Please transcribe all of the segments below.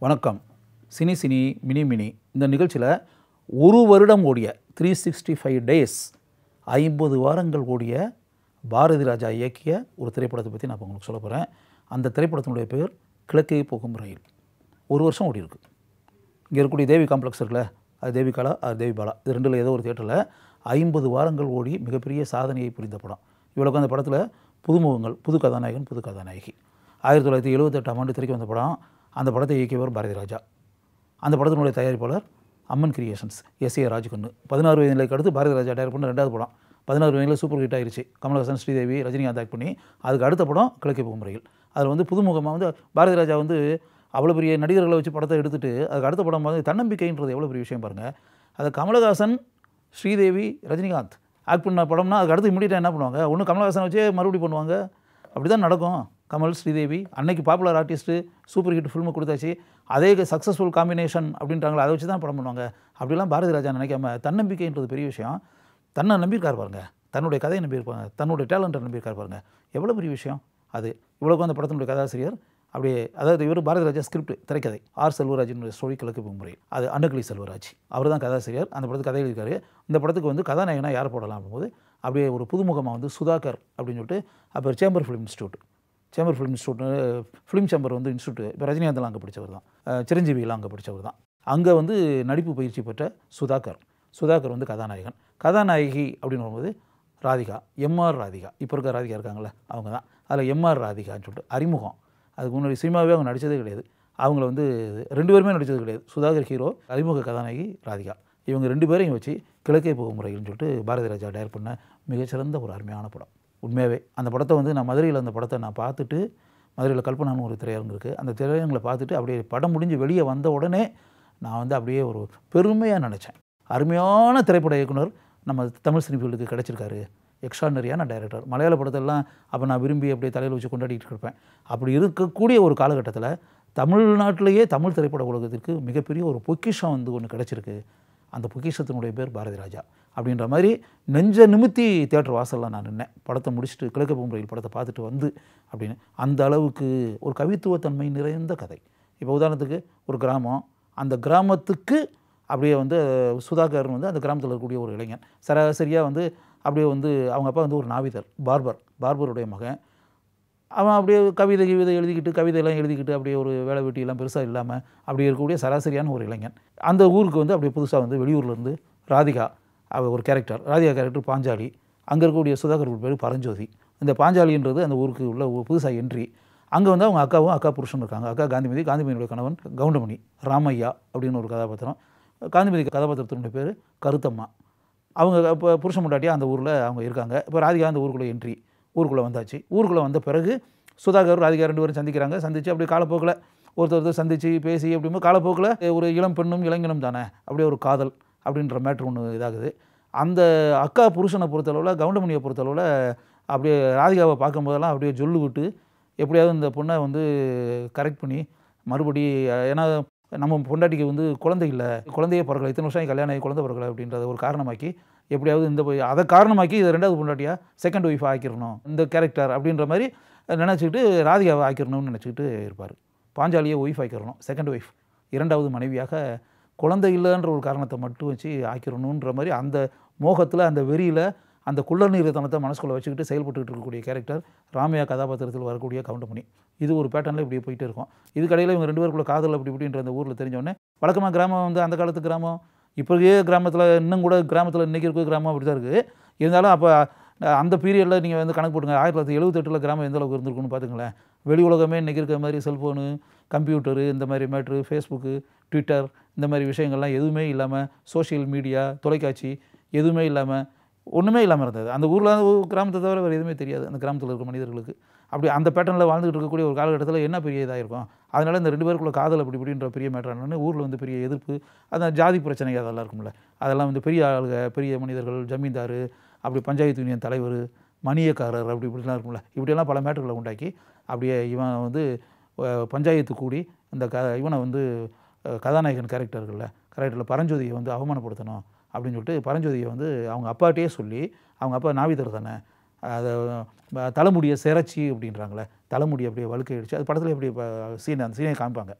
வணக்கம் cine cine mini mini இந்த நிகழ்ச்சியில் ஒரு வருடம் ஓடிய த்ரீ சிக்ஸ்டி ஃபைவ் டேஸ் ஐம்பது வாரங்கள் ஓடிய பாரதி ராஜா இயக்கிய ஒரு திரைப்படத்தை பற்றி நான் இப்ப உங்களுக்கு சொல்ல போகிறேன் அந்த திரைப்படத்தினுடைய பேர் கிழக்கே போகும் ரயில் ஒரு வருஷம் ஓடி இருக்கு இங்கே இருக்கக்கூடிய தேவி காம்ப்ளெக்ஸ் இருக்குல்ல அது தேவி காலா அது தேவி பாலா இது ரெண்டில் ஏதோ ஒரு தேட்டரில் ஐம்பது வாரங்கள் ஓடி மிகப்பெரிய சாதனையை புரிந்த படம் இவ்வளோக்கு அந்த படத்தில் புதுமுகங்கள் புது கதாநாயகன் புது கதாநாயகி ஆயிரத்தி தொள்ளாயிரத்தி எழுபத்தெட்டாம் ஆண்டு திரைக்கு வந்த படம் அந்த படத்தை இயக்கியவர் பாரதி ராஜா அந்த படத்தினுடைய தயாரிப்பாளர் Amman creations S A Rajkannu பதினாறு வயதுக்கு அடுத்து பாரதி ராஜா டயர் பண்ண ரெண்டாவது படம் பதினாறு வயதில் சூப்பர் ஹிட் ஆயிருச்சு கமலஹாசன் ஸ்ரீதேவி ரஜினிகாந்த் ஆக்ட் பண்ணி அதுக்கு அடுத்த படம் கிழக்கே போகும் ரயில் அதில் வந்து புதுமுகமாக வந்து பாரதி ராஜா வந்து அவ்வளோ பெரிய நடிகர்களை வச்சு படத்தை எடுத்துட்டு அதுக்கு அடுத்த படம் வந்து தன்னம்பிக்கைன்றது எவ்வளோ பெரிய விஷயம் பாருங்கள் அதை கமலஹாசன் ஸ்ரீதேவி ரஜினிகாந்த் ஆக்ட் பண்ண படம்னா அதுக்கு அடுத்து இமீடியட்டாக என்ன பண்ணுவாங்க ஒன்று கமலஹாசனை வச்சே மறுபடியும் பண்ணுவாங்க அப்படி தான் நடக்கும் கமல் ஸ்ரீதேவி அன்னைக்கு popular artist super hit film கொடுத்தாச்சு அதே சக்ஸஸ்ஃபுல் காம்பினேஷன் அப்படின்றாங்களா அதை வச்சு தான் படம் பண்ணுவாங்க அப்படிலாம் பாரதி ராஜா நினைக்காம தன்னம்பிக்கைன்றது பெரிய விஷயம் தன்னை நம்பியிருக்கார் பாருங்க தன்னுடைய கதையை நம்பியிருப்பாங்க தன்னுடைய டேலண்ட்டை நம்பியிருக்கார் பாருங்க எவ்வளோ பெரிய விஷயம் அது இவ்வளோக்கும் அந்த படத்தினுடைய கதாசிரியர் அப்படியே அதாவது இவர் பாரதி ராஜா ஸ்கிரிப்ட் திரைக்கதை ஆர் செல்வராஜினுடைய ஸ்டோரி கிழக்கு முறை அது அன்னக்கிளி செல்வராஜ் அவர் தான் கதாசிரியர் அந்த படத்துக்கு கதை எழுதியிருக்காரு இந்த படத்துக்கு வந்து கதாநாயகனாக யார் போடலாம் அப்படிங்கும்போது அப்படியே ஒரு புதுமுகமாக வந்து சுதாகர் அப்படின்னு சொல்லிட்டு அப்போ chamber film institute chamber film institute film chamber வந்து இன்ஸ்டியூட் இப்போ ரஜினிகாந்தெல்லாம் அங்கே படித்தவர் தான் அஹ் சிரஞ்சீவியெல்லாம் அங்கே படித்தவர் தான் அங்கே வந்து நடிப்பு பயிற்சி பெற்ற சுதாகர் சுதாகர் வந்து கதாநாயகன் கதாநாயகி அப்படின்னு வரும்போது ராதிகா எம்ஆர் ராதிகா இப்போ இருக்க ராதிகா இருக்காங்களே அவங்க தான் அதில் எம்ஆர் ராதிகான்னு சொல்லிட்டு அறிமுகம் அதுக்கு முன்னாடி சினிமாவே அவங்க நடித்ததே கிடையாது அவங்கள வந்து ரெண்டு பேருமே நடித்தது கிடையாது சுதாகர் ஹீரோ அறிமுக கதாநாயகி ராதிகா இவங்க ரெண்டு பேரையும் வச்சு கிழக்கே போகும் முறைகள்னு சொல்லிட்டு பாரதி ராஜா டயர் பண்ண மிகச்சிறந்த ஒரு அருமையான படம் உண்மையாகவே அந்த படத்தை வந்து நான் மதுரையில் அந்த படத்தை நான் பார்த்துட்டு மதுரையில் கல்பனான்னு ஒரு திரையரங்கு இருக்குது அந்த திரையரங்களை பார்த்துட்டு அப்படியே படம் முடிஞ்சு வெளியே வந்த உடனே நான் வந்து அப்படியே ஒரு பெருமையாக நினச்சேன் அருமையான திரைப்பட இயக்குனர் நம்ம தமிழ் சினி ஃபீல்டுக்கு கிடச்சிருக்காரு எக்ஸ்ட்ரானரியான டைரக்டர் மலையாள படத்தெல்லாம் அப்போ நான் விரும்பி அப்படியே தலையில் வச்சு கொண்டாடிட்டு இருப்பேன் அப்படி இருக்கக்கூடிய ஒரு காலகட்டத்தில் தமிழ்நாட்டிலேயே தமிழ் திரைப்பட உலகத்திற்கு மிகப்பெரிய ஒரு பொக்கிஷம் வந்து ஒன்று கிடச்சிருக்கு அந்த பொக்கிஷத்தினுடைய பேர் பாரதி ராஜா அப்படின்ற மாதிரி நெஞ்ச நிமித்தி தேட்டர் வாசலில் நான் நின்னேன் படத்தை முடிச்சுட்டு கிழக்கு பொம்பரையில் படத்தை பார்த்துட்டு வந்து அப்படின்னு அந்த அளவுக்கு ஒரு கவித்துவத்தன்மை நிறைந்த கதை இப்போ உதாரணத்துக்கு ஒரு கிராமம் அந்த கிராமத்துக்கு அப்படியே வந்து சுதாகர் வந்து அந்த கிராமத்தில் இருக்கக்கூடிய ஒரு இளைஞன் சராசரியாக வந்து அப்படியே வந்து அவங்க அப்பா வந்து ஒரு நாவிதர் பார்பர் பார்பருடைய மகன் அவன் அப்படியே கவிதை கவிதை எழுதிக்கிட்டு கவிதையெல்லாம் எழுதிக்கிட்டு அப்படியே ஒரு வேலை வெட்டியெல்லாம் பெருசாக இல்லாமல் அப்படி இருக்கக்கூடிய சராசரியான ஒரு இளைஞன் அந்த ஊருக்கு வந்து அப்படியே புதுசாக வந்து வெளியூர்லேருந்து ராதிகா அவ ஒரு கேரக்டர் ராதிகா கேரக்டர் பாஞ்சாலி அங்கே இருக்கக்கூடிய சுதாகர் பேர் பரஞ்சோதி இந்த பாஞ்சாலின்றது அந்த ஊருக்கு உள்ள புதுசாக என்ட்ரி அங்கே வந்து அவங்க அக்காவும் அக்கா புருஷன் இருக்காங்க அக்கா காந்திமதி காந்திமதியோட கணவன் கவுண்டமணி ராமையா அப்படின்னு ஒரு கதாபாத்திரம் காந்திமதி கதாபாத்திரத்தினுடைய பேர் கருத்தம்மா அவங்க இப்போ புருஷன் முண்டாட்டியா அந்த ஊரில் அவங்க இருக்காங்க இப்போ ராதிகா அந்த ஊருக்குள்ளே என்ட்ரி ஊருக்குள்ளே வந்தாச்சு ஊருக்குள்ளே வந்த பிறகு சுதாகர் ராதிகா ரெண்டு பேரும் சந்திக்கிறாங்க சந்தித்து அப்படியே காலப்போக்கில் ஒருத்தர் ஒருத்தர் சந்தித்து பேசி அப்படிங்கும்போது காலப்போக்கில் ஒரு இளம் பெண்ணும் இளைஞனும் தானே அப்படியே ஒரு காதல் அப்படின்ற மேட்ரு ஒன்று இதாகுது அந்த அக்கா புருஷனை பொறுத்தளவில் கவுண்டமணியை பொறுத்தளவில் அப்படியே ராதிகாவை பார்க்கும்போதெல்லாம் அப்படியே ஜொல்லு விட்டு எப்படியாவது இந்த பொண்ணை வந்து கரெக்ட் பண்ணி மறுபடி ஏன்னா நம்ம பொண்டாட்டிக்கு வந்து குழந்தை இல்லை குழந்தையே பிறக்கல இத்தனை வருஷம் கல்யாணம் ஆகி குழந்தை பிறக்கல அப்படின்றத ஒரு காரணமாக்கி எப்படியாவது இந்த போய் அதை காரணமாக்கி இதை ரெண்டாவது பொண்டாட்டியாக செகண்ட் ஒய்ஃப் ஆக்கிடணும் இந்த கேரக்டர் அப்படின்ற மாதிரி நினச்சிக்கிட்டு ராதிகாவை ஆக்கிடணும்னு நினச்சிக்கிட்டு இருப்பார் பாஞ்சாலியை ஒய்ஃப் ஆக்கிடணும் செகண்ட் ஒய்ஃப் இரண்டாவது மனைவியாக குழந்தை இல்லைன்ற ஒரு காரணத்தை மட்டும் வச்சு ஆக்கிடணுன்ற மாதிரி அந்த மோகத்தில் அந்த வெறியில் அந்த குள்ளநீரத்தனத்தை மனசுக்குள்ளே வச்சுக்கிட்டு செயல்பட்டுக்கிட்டு இருக்கக்கூடிய கேரக்டர் ராமையா கதாபாத்திரத்தில் வரக்கூடிய கவுண்டமணி இது ஒரு பேட்டர்னில் இப்படியே போயிட்டே இருக்கும் இதுக்கடையில் இவங்க ரெண்டு பேருக்குள்ள காதல் அப்படி இப்படின்ற அந்த ஊரில் தெரிஞ்சோடனே வழக்கமாக கிராமம் வந்து அந்த காலத்து கிராமம் இப்போயே கிராமத்தில் இன்னும் கூட கிராமத்தில் இன்றைக்கி இருக்க கிராமம் அப்படி தான் இருக்குது இருந்தாலும் அப்போ அந்த பீரியடில் நீங்கள் வந்து கணக்கு போட்டுங்க ஆயிரத்தி தொள்ளாயிரத்தி எழுபத்தெட்டில் கிராமம் எந்த அளவுக்கு இருந்திருக்குன்னு பார்த்துங்களேன் வெளி உலகமே இன்றைக்கி இருக்க மாதிரி செல்ஃபோனு கம்ப்யூட்டரு இந்த மாதிரி மேட்ரு ஃபேஸ்புக்கு ட்விட்டர் இந்த மாதிரி விஷயங்கள்லாம் எதுவுமே இல்லாமல் சோஷியல் மீடியா தொலைக்காட்சி எதுவுமே இல்லாமல் ஒன்றுமே இல்லாமல் இருந்தது அந்த ஊரில் கிராமத்தை தவிர வேறு எதுவுமே தெரியாது அந்த கிராமத்தில் இருக்க மனிதர்களுக்கு அப்படி அந்த பேட்டர்னில் வாழ்ந்துகிட்டு இருக்கக்கூடிய ஒரு காலகட்டத்தில் என்ன பெரிய இதாக இருக்கும் அதனால் இந்த ரெண்டு பேருக்குள்ள காதல் அப்படி இப்படின்ற பெரிய மேட்டர் என்னன்னு ஊரில் வந்து பெரிய எதிர்ப்பு அந்த ஜாதி பிரச்சனை அதெல்லாம் இருக்கும்ல அதெல்லாம் வந்து பெரிய ஆளுங்க பெரிய மனிதர்கள் ஜமீன்தார் அப்படி பஞ்சாயத்து யூனியன் தலைவர் மணியக்காரர் அப்படி இப்படிலாம் இருக்கும்ல இப்படியெல்லாம் பல மேட்டர்களை உண்டாக்கி அப்படியே இவன் வந்து பஞ்சாயத்து கூடி இந்த க இவனை வந்து கதாநாயகன் கேரக்டர்களில் கேரக்டரில் பரஞ்சோதியை வந்து அவமானப்படுத்தணும் அப்படின்னு சொல்லிட்டு பரஞ்சோதியை வந்து அவங்க அப்பாட்டே சொல்லி அவங்க அப்பா நாவிதர் தானே அதை தலைமுடியை சிறச்சி அப்படின்றாங்களே தலைமுடி அப்படியே வழுக்க அடிச்சு அது படத்தில் எப்படி சீன் அந்த சீனை காமிப்பாங்க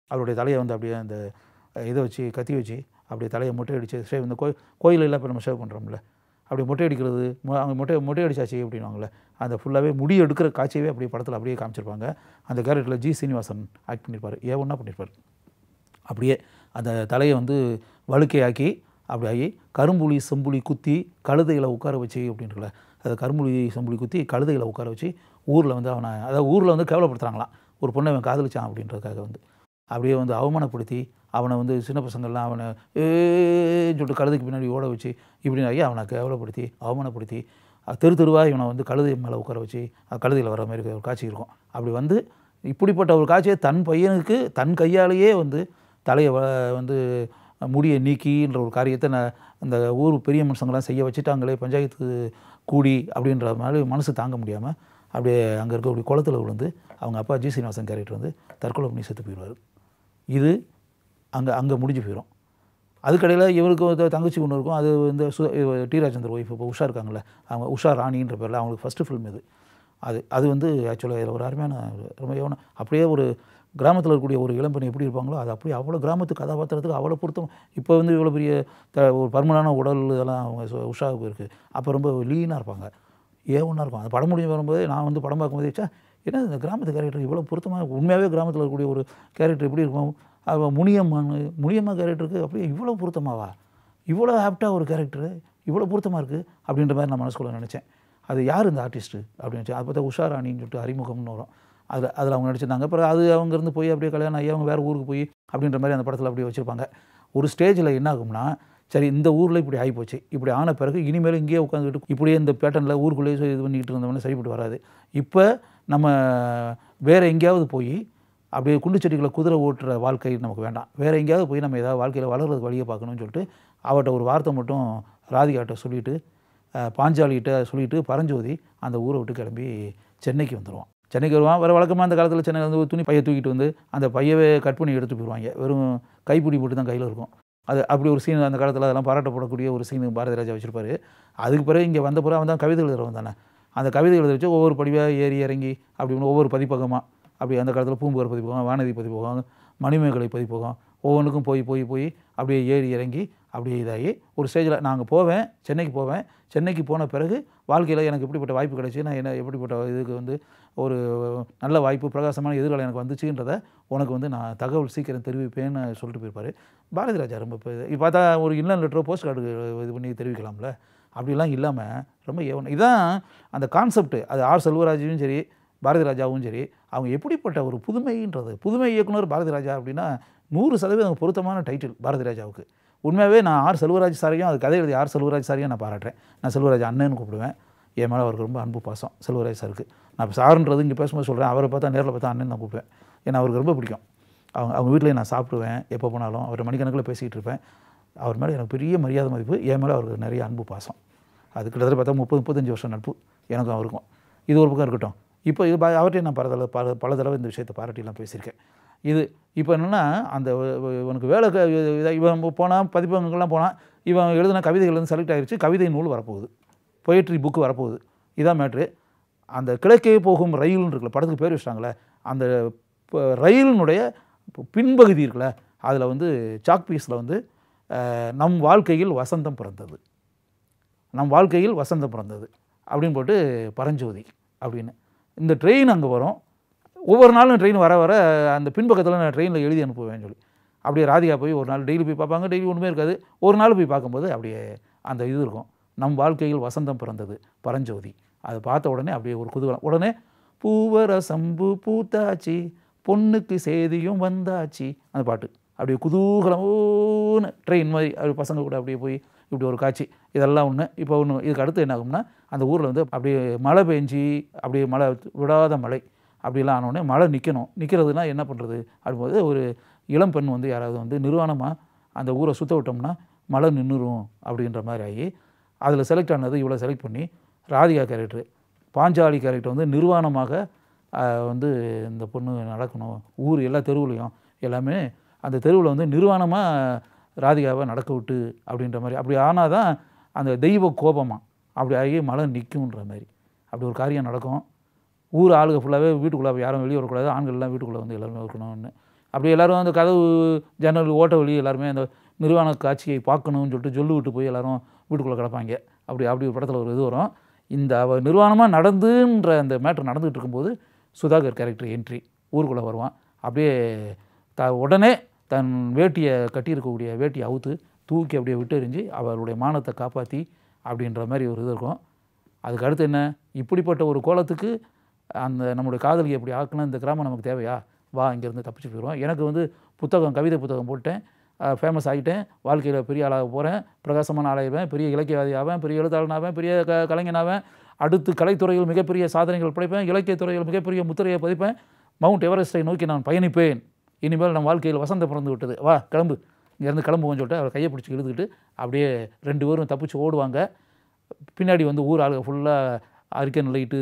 அவருடைய தலையை வந்து அப்படியே அந்த அஹ், இதை வச்சு கத்தி வச்சு அப்படியே தலையை மொட்டை அடித்து ஷேவ் இந்த கோயில் கோயிலெல்லாம் இப்போ நம்ம ஷேவ் பண்ணுறோம்ல அப்படி மொட்டை அடிக்கிறது மொ- அவங்க மொட்டை மொட்டை அடிச்சாச்சு அப்படின்வாங்கள்ல அந்த ஃபுல்லாகவே முடி எடுக்கிற காட்சியவே அப்படியே படத்தில் அப்படியே காமிச்சிருப்பாங்க அந்த கேரக்டரில் ஜி சீனிவாசன் ஆக்ட் பண்ணியிருப்பார் ஏ ஒன்றா பண்ணியிருப்பார் அப்படியே அந்த தலையை வந்து வழுக்கையாக்கி அப்படி ஆகி கரும்புலி செம்புலி குத்தி கழுதைகளை உட்கார வச்சு அப்படின்றல அதை கரும்புலி செம்புலி குத்தி கழுதைகளை உட்கார வச்சு ஊரில் வந்து அவனை அதாவது ஊரில் வந்து கேவலப்படுத்துகிறாங்களாம் ஒரு பொண்ணை அவன் காதலிச்சான் அப்படின்றதுக்காக வந்து அப்படியே வந்து அவமானப்படுத்தி அவனை வந்து சின்ன பசங்கள்லாம் அவனை ஏன்னு சொல்லிட்டு கழுதைக்கு பின்னாடி ஓட வச்சு இப்படி ஆகி அவனை கேவலப்படுத்தி அவமானப்படுத்தி அஹ் தெரு தெருவாக இவனை வந்து கழுதை மேலே உட்கார வச்சு அஹ் கழுதையில் வர மாதிரி ஒரு காட்சி இருக்கும் அப்படி வந்து இப்படிப்பட்ட ஒரு காட்சியை தன் பையனுக்கு தன் கையாலேயே வந்து தலையை வ- வந்து முடியை நீக்கின்ற ஒரு காரியத்தை நான் அந்த ஊர் பெரிய மனுஷங்களாம் செய்ய வச்சுட்டாங்களே பஞ்சாயத்து கூடி அப்படின்ற மாதிரி மனசு தாங்க முடியாமல் அப்படியே அங்கே இருக்கக்கூடிய குளத்துல விழுந்து அவங்க அப்பா ஜி சீனிவாசன் கேரக்டர் வந்து தற்கொலை பண்ணி செத்து போயிடுவார் இது அங்கே அங்கே முடிஞ்சு போயிடும் அதுக்கடையில் இவருக்கு ஒரு தங்கச்சி ஒன்று இருக்கும் அது வந்து சு இவ- டி ராஜேந்தர் ஒய்ஃப் இப்போ உஷா இருக்காங்கல்ல அவங்க உஷா ராணின்ற பேரில் அவங்களுக்கு ஃபஸ்ட்டு ஃபில்ம் இது அது அது வந்து ஆக்சுவலாக இதில் ஒரு அருமையான ஒரு- ரொம்ப யோன அப்படியே ஒரு கிராமத்தில் இருக்கக்கூடிய ஒரு இளம்பெண் எப்படி இருப்பாங்களோ அது அப்படியே அவ்வளோ கிராமத்து கதாபாத்திரத்துக்கு அவ்வளோ பொருத்தம் இப்போ வந்து இவ்வளோ பெரிய த ஒரு பருமனான உடல் இதெல்லாம் அவங்க சு- உஷாவுக்கு இருக்குது அப்போ ரொம்ப லீனாக இருப்பாங்க ஏ ஒன்றா இருக்கும் அந்த படம் முடிஞ்சு வரும்போது நான் வந்து படம் பார்க்கும்போது ச்சே, என்ன இந்த கிராமத்து கேரக்டர் இவ்வளோ பொருத்தமாக உண்மையாகவே கிராமத்தில் இருக்கக்கூடிய ஒரு கேரக்டர் எப்படி இருக்கும் அவன் முனியம்மான் முனியம்மா கேரக்டருக்கு அப்படியே இவ்வளோ பொருத்தமாவா இவ்வளோ ஆப்டாக ஒரு கேரக்டரு இவ்வளோ பொருத்தமாக இருக்குது அப்படின்ற மாதிரி நான் மனசுக்குள்ள நினச்சேன் அது யார் இந்த ஆர்டிஸ்ட்டு அப்படின்னு நினச்சேன் அது பார்த்தா உஷா ராணின்னு சொல்லிட்டு அறிமுகம்னு வரும் அதில் அதில் அவங்க நடிச்சிருந்தாங்க அப்புறம் அது அங்கேருந்து போய் அப்படியே கல்யாணம் ஆகி அவங்க வேறு ஊருக்கு போய் அப்படின்ற மாதிரி அந்த படத்தில் அப்படியே வச்சுருப்பாங்க ஒரு ஸ்டேஜில் என்ன ஆகும்னா சரி இந்த ஊரில் இப்படி ஆகிப்போச்சு இப்படி ஆன பிறகு இனிமேல் இங்கேயே உட்காந்துக்கிட்டு இப்படியே இந்த பேட்டர்னில் ஊருக்குள்ளேயே இது பண்ணிக்கிட்டு இருந்தவொடனே சரிப்பட்டு வராது இப்போ நம்ம வேறு எங்கேயாவது போய் அப்படியே குண்டு செடிகளை குதிரை ஓட்டுற வாழ்க்கை நமக்கு வேண்டாம் வேறு எங்கேயாவது போய் நம்ம ஏதாவது வாழ்க்கையில் வளர்கிறதுக்கு வழியை பார்க்கணும்னு சொல்லிட்டு அவட்ட ஒரு வார்த்தை மட்டும் ராதிகாட்ட சொல்லிட்டு அஹ், பாஞ்சாலிகிட்ட சொல்லிட்டு பரஞ்சோதி அந்த ஊரை விட்டு கிளம்பி சென்னைக்கு வந்துடுவான் சென்னைக்கு வருவான் வர வழக்கமாக அந்த காலத்தில் சென்னையில் வந்து ஒரு துணி பையை தூக்கிட்டு வந்து அந்த பையவே கட் பண்ணி எடுத்து போயிடுவாங்க வெறும் கைப்பிடி போட்டு தான் கையில் இருக்கும் அது அப்படி ஒரு சீன் அந்த காலத்தில் அதெல்லாம் பாராட்டப்படக்கூடிய ஒரு சீன் பாரதி ராஜா வச்சிருப்பாரு அதுக்கு பிறகு இங்கே வந்த பிறகு அவன் தான் கவிதை எழுதுறவன் தானே அந்த கவிதை எழுத வச்சு ஒவ்வொரு படிவாக ஏறி இறங்கி அப்படி ஒன்று ஒவ்வொரு பதிப்பகமாக அப்படி அந்த காலத்தில் பூம்புகார் பதிப்பகம் வானதி பதிப்பகம் மணிமேகலை பதிப்பகம் ஒவ்வொன்றுக்கும் போய் போய் போய் அப்படியே ஏறி இறங்கி அப்படியே இதாகி ஒரு ஸ்டேஜில் நாங்கள் போவேன் சென்னைக்கு போவேன் சென்னைக்கு போன பிறகு வாழ்க்கையில் எனக்கு எப்படிப்பட்ட வாய்ப்பு கிடைச்சி நான் என்ன எப்படிப்பட்ட இதுக்கு வந்து ஒரு நல்ல வாய்ப்பு பிரகாசமான எதிர்காலம் எனக்கு வந்துச்சுன்றத உனக்கு வந்து நான் தகவல் சீக்கிரம் தெரிவிப்பேன்னு சொல்லிட்டு போயிருப்பாரு பாரதி ராஜா ரொம்ப இப்போ இது பார்த்தா ஒரு இன்னன் லெட்டரோ போஸ்ட் கார்டு இது பண்ணி தெரிவிக்கலாம்ல அப்படிலாம் இல்லாமல் ரொம்ப ஏவன இதுதான் அந்த கான்செப்ட் அது ஆர் செல்வராஜும் சரி பாரதி ராஜாவும் சரி அவங்க எப்படிப்பட்ட ஒரு புதுமைன்றது புதுமை இயக்குனர் பாரதி ராஜா அப்படின்னா நூறு சதவீதம் பொருத்தமான டைட்டில் பாரதி ராஜாவுக்கு உண்மையாகவே நான் ஆர் செல்வராஜ் சாரையும் அது கதை எழுதி ஆர் செல்வராஜ் சாரையும் நான் பாராட்டுறேன் நான் செல்வராஜ் அண்ணன்னு கூப்பிடுவேன் என் மேலே அவருக்கு ரொம்ப அன்பு பாசம் செல்வராஜ் சாருக்கு நான் இப்போ சாருன்றது இங்கே பேசும்போது சொல்கிறேன் அவரை பார்த்தா நேரில் பார்த்தா அண்ணன் நான் கூப்பிடுவேன் ஏன்னா அவருக்கு ரொம்ப பிடிக்கும் அவங்க அவங்க வீட்டிலேயே நான் சாப்பிடுவேன் எப்போ போனாலும் அவர் மணிக்கணக்கில் பேசிகிட்டு இருப்பேன் அவர் மேலே எனக்கு பெரிய மரியாதை மதிப்பு என் மேலே அவருக்கு நிறைய அன்பு பாசம் அது கிட்டத்தட்ட பார்த்தா முப்பது முப்பத்தஞ்சு வருஷம் நட்பு எனக்கும் அவருக்கும் இது ஒரு பக்கம் இருக்கட்டும் இப்போ இது பா- அவர்கிட்டயும் நான் பல தடவை பல பல தடவை இந்த விஷயத்தை பாராட்டிலாம் பேசியிருக்கேன் இது இப்போ என்னென்னா அந்த வ- வ- இவனுக்கு வேலை க- இத- இவன் போனால் பதிப்பகங்கள்லாம் போனால் இவன் எழுதின கவிதைகள் வந்து செலக்ட் ஆகிருச்சு கவிதை நூல் வரப்போகுது பொயட்ரி புக்கு வரப்போகுது இதான் மேட்ரு அந்த கிழக்கே போகும் ரயில்னு இருக்குல்ல படத்துக்கு பேர் வச்சிட்டாங்களே அந்த ப- ரயிலினுடைய ப- பின்பகுதி இருக்குல்ல அதில் வந்து சாக் பீஸில் வந்து அஹ், நம் வாழ்க்கையில் வசந்தம் பிறந்தது நம் வாழ்க்கையில் வசந்தம் பிறந்தது அப்படின்னு போட்டு பரஞ்சோதி அப்படின்னு இந்த ட்ரெயின் அங்கே வரும் ஒவ்வொரு நாளும் ட்ரெயின் வர வர அந்த பின்பக்கத்தில் நான் ட்ரெயினில் எழுதி அனுப்புவேன்னு சொல்லி அப்படியே ராதிகா போய் ஒரு நாள் டெய்லி போய் பார்ப்பாங்க டெய்லி ஒன்றுமே இருக்காது ஒரு நாள் போய் பார்க்கும்போது அப்படியே அந்த இது இருக்கும் நம் வாழ்க்கையில் வசந்தம் பிறந்தது பரஞ்சோதி அதை பார்த்த உடனே அப்படியே ஒரு குதூகலம் உடனே பூவரசம்பு பூத்தாச்சி பொண்ணுக்கு செய்தியும் வந்தாச்சு அந்த பாட்டு அப்படியே குதூகலம் ஊன்னு ட்ரெயின் மாதிரி அப்படி பசங்க கூட அப்படியே போய் இப்படி ஒரு காட்சி இதெல்லாம் ஒன்று இப்போ ஒன்று இதுக்கு அடுத்து என்ன ஆகும்னா அந்த ஊரில் வந்து அப்படியே மழை பெஞ்சி அப்படியே மழை விடாத மழை அப்படிலாம் ஆனோடனே மழை நிற்கணும் நிற்கிறதுனா என்ன பண்ணுறது அப்படிம்போது ஒரு இளம் பெண் வந்து யாராவது வந்து நிர்வாணமாக அந்த ஊரை சுத்த விட்டோம்னா மழை நின்றுரும் அப்படின்ற மாதிரி ஆகி அதில் செலக்ட் ஆனது இவ்வளோ செலக்ட் பண்ணி ராதிகா கேரக்டர் பாஞ்சாலி கேரக்டர் வந்து நிர்வாணமாக ஆஹ், வந்து இந்த பொண்ணு நடக்கணும் ஊர் எல்லா தெருவுலையும் எல்லாமே அந்த தெருவில் வந்து நிர்வாணமாக ராதிகாவை நடக்க விட்டு அப்படின்ற மாதிரி அப்படி ஆனால் தான் அந்த தெய்வ கோபமாக அப்படி ஆகி மழை நிற்கும்ன்ற மாதிரி அப்படி ஒரு காரியம் நடக்கும் ஊர் ஆளுங்க ஃபுல்லாகவே வீட்டுக்குள்ளே யாரும் வெளியே வரக்கூடாது ஆண்கள் எல்லாம் வீட்டுக்குள்ளே வந்து எல்லாருமே இருக்கணும்னு அப்படி எல்லாரும் அந்த கதவு ஜன்னல் ஓட்ட வழி எல்லாருமே அந்த நிர்வாண காட்சியை பார்க்கணும்னு சொல்லிட்டு சொல்லு விட்டு போய் எல்லாரும் வீட்டுக்குள்ளே கிடப்பாங்க அப்படி அப்படி ஒரு படத்தில் ஒரு இது வரும் இந்த அவ நிர்வாணமாக நடந்துன்ற அந்த மேட்ரு நடந்துகிட்டு இருக்கும்போது சுதாகர் கேரக்டர் என்ட்ரி ஊருக்குள்ளே வருவான் அப்படியே த உடனே தன் வேட்டியை கட்டியிருக்கக்கூடிய வேட்டியை அவுத்து தூக்கி அப்படியே விட்டு எறிஞ்சு அவருடைய மானத்தை காப்பாற்றி அப்படின்ற மாதிரி ஒரு இது இருக்கும் அதுக்கு அடுத்து என்ன இப்படிப்பட்ட ஒரு கோலத்துக்கு அந்த நம்முடைய காதலி எப்படி ஆக்கணும் இந்த கிராமம் நமக்கு தேவையா வா இங்கேருந்து தப்பிச்சு போயிடுவோம் எனக்கு வந்து புத்தகம் கவிதை புத்தகம் போட்டேன் ஃபேமஸ் ஆகிட்டேன் வாழ்க்கையில் பெரிய ஆளாக போகிறேன் பிரகாசமான ஆளாயிருவேன் பெரிய இலக்கியவாதி ஆவேன் பெரிய எழுத்தாளனாவேன் பெரிய க கலைஞனாவேன் அடுத்து கலைத்துறையில் மிகப்பெரிய சாதனைகள் படைப்பேன் இலக்கியத்துறையில் மிகப்பெரிய முத்திரையை பதிப்பேன் மவுண்ட் எவரெஸ்ட்டை நோக்கி நான் பயணிப்பேன் இனிமேல் நம் வாழ்க்கையில் வசந்தம் பிறந்து விட்டது வா கிளம்பு இங்கேருந்து கிளம்புவோன்னு சொல்லிட்டு அவர் கையை பிடிச்சி இழுத்துக்கிட்டு அப்படியே ரெண்டு பேரும் தப்பிச்சு ஓடுவாங்க பின்னாடி வந்து ஊர் ஆளுங்க ஃபுல்லாக அரிக்கன் லைட்டு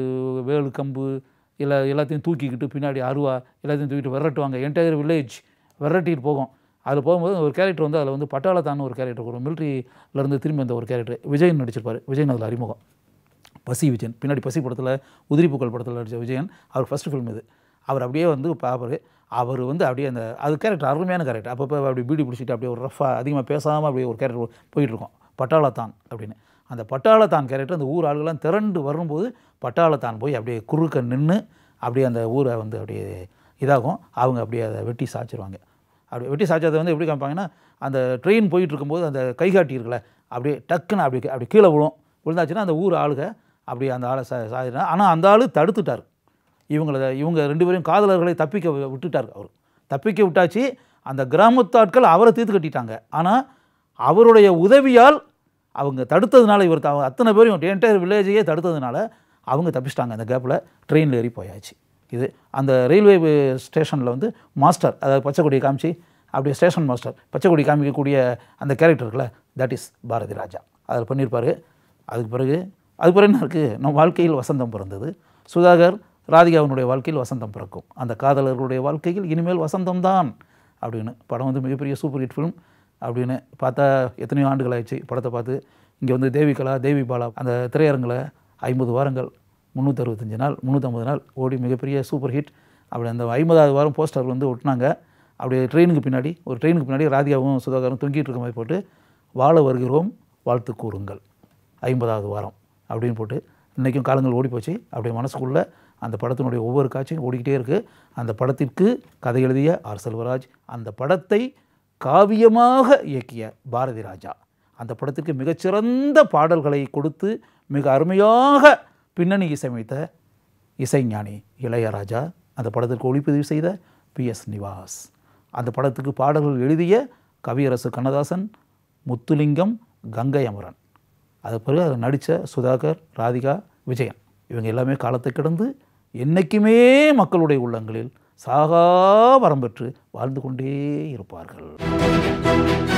வேலு கம்பு எல்லா எல்லாத்தையும் தூக்கிக்கிட்டு பின்னாடி அருவா எல்லாத்தையும் தூக்கிட்டு விரட்டுவாங்க என்டையர் வில்லேஜ் விரட்டிட்டு போகும் அதில் போகும்போது ஒரு கேரக்டர் வந்து அதில் வந்து பட்டாளத்தான்னு ஒரு கேரக்டர் ஒரு மிலிட்ரியிலேருந்து திரும்பி வந்த ஒரு கேரக்டர் விஜயன் நடிச்சிருப்பார் விஜயன் அதில் அறிமுகம் பசி விஜயன் பின்னாடி பசி படத்தில் உதிரிப்புக்கள் படத்தில் நடித்த விஜயன் அவர் ஃபஸ்ட்டு ஃபில்ம் இது அவர் அப்படியே வந்து பார்ப்பார் அவர் வந்து அப்படியே அந்த அது கேரக்டர் அருமையான கேரக்டர் அப்பப்போ அப்படி பீடி பிடிச்சிட்டு அப்படியே ஒரு ரஃபாக அதிகமாக பேசாமல் அப்படியே ஒரு கேரக்டர் போயிட்டுருக்கோம் பட்டாளத்தான் அப்படின்னு அந்த பட்டாளத்தான் கேரக்டர் அந்த ஊர் ஆளுகள்லாம் திரண்டு வரும்போது பட்டாளத்தான் போய் அப்படியே குறுக்க நின்று அப்படியே அந்த ஊரை வந்து அப்படியே இதாகும் அவங்க அப்படியே அதை வெட்டி சாய்ச்சிருவாங்க அப்படி வெட்டி சாய்ச்சதை வந்து எப்படி காமிப்பாங்கன்னா அந்த ட்ரெயின் போயிட்டு இருக்கும்போது அந்த கைகாட்டி இருக்குல்ல அப்படியே டக்குன்னு அப்படி அப்படி கீழே விழும் விழுந்தாச்சுன்னா அந்த ஊர் ஆளுக அப்படியே அந்த ஆளை சா சாயிடுறா ஆனால் அந்த ஆள் தடுத்துட்டார் இவங்கள இவங்க ரெண்டு பேரையும் காதலர்களை தப்பிக்க வி- விட்டுட்டார் அவர் தப்பிக்க விட்டாச்சு அந்த கிராமத்து ஆட்கள் அவரை தீர்த்து கட்டிட்டாங்க ஆனால் அவருடைய உதவியால் அவங்க தடுத்ததுனால இவர் த- அத்தனை பேரையும் என்டையர் வில்லேஜையே தடுத்ததுனால அவங்க தப்பிச்சிட்டாங்க அந்த கேப்பில் ட்ரெயினில் ஏறி போயாச்சு இது அந்த ரயில்வே ஸ்டேஷனில் வந்து மாஸ்டர் அதாவது பச்சைக்கொடியை காமிச்சு அப்படியே ஸ்டேஷன் மாஸ்டர் பச்சைக்கொடி காமிக்கக்கூடிய அந்த கேரக்டர் இருக்குல்ல தட் இஸ் பாரதி ராஜா அதில் பண்ணியிருப்பார் அதுக்கு பிறகு அது பிறகு என்ன இருக்குது நம் வாழ்க்கையில் வசந்தம் பிறந்தது சுதாகர் ராதிகாவினுடைய வாழ்க்கையில் வசந்தம் பிறக்கும் அந்த காதலர்களுடைய வாழ்க்கையில் இனிமேல் வசந்தம் தான் அப்படின்னு படம் வந்து மிகப்பெரிய சூப்பர் ஹிட் ஃபிலிம் அப்படின்னு பார்த்தா எத்தனையோ ஆண்டுகள் ஆயிடுச்சு படத்தை பார்த்து இங்கே வந்து தேவி கலா தேவி பாலா அந்த திரையரங்கில் ஐம்பது வாரங்கள் முந்நூற்றறுபத்தஞ்சு நாள் முந்நூற்றம்பது நாள் ஓடி மிகப்பெரிய சூப்பர் ஹிட் அப்படி அந்த ஐம்பதாவது வாரம் போஸ்டர் வந்து ஒட்டினாங்க அப்படியே ட்ரெயினுக்கு பின்னாடி ஒரு ட்ரெயினுக்கு பின்னாடி ராதிகாவும் சுதாகரும் தொங்கிட்டு இருக்க மாதிரி போட்டு வாழ வருகிறோம் வாழ்த்து கூறுங்கள் ஐம்பதாவது வாரம் அப்படின்னு போட்டு இன்றைக்கும் காலங்கள் ஓடி போச்சு அப்படியே மனசுக்குள்ளே அந்த படத்தினுடைய ஒவ்வொரு காட்சியும் ஓடிக்கிட்டே இருக்குது அந்த படத்திற்கு கதை எழுதிய ஆர் செல்வராஜ் அந்த படத்தை காவியமாக இயக்கிய பாரதி ராஜா அந்த படத்திற்கு மிகச்சிறந்த பாடல்களை கொடுத்து மிக அருமையாக பின்னணி இசையமைத்த இசைஞானி இளையராஜா அந்த படத்திற்கு ஒளிப்பதிவு செய்த பி எஸ் நிவாஸ் அந்த படத்துக்கு பாடல்கள் எழுதிய கவியரசு கண்ணதாசன் முத்துலிங்கம் கங்கை அமரன் அது பிறகு அதில் நடித்த சுதாகர் ராதிகா விஜயன் இவங்க எல்லாமே காலத்தை கடந்து என்றைக்குமே மக்களுடைய உள்ளங்களில் சாகா வரம் பெற்று வாழ்ந்து கொண்டே இருப்பார்கள்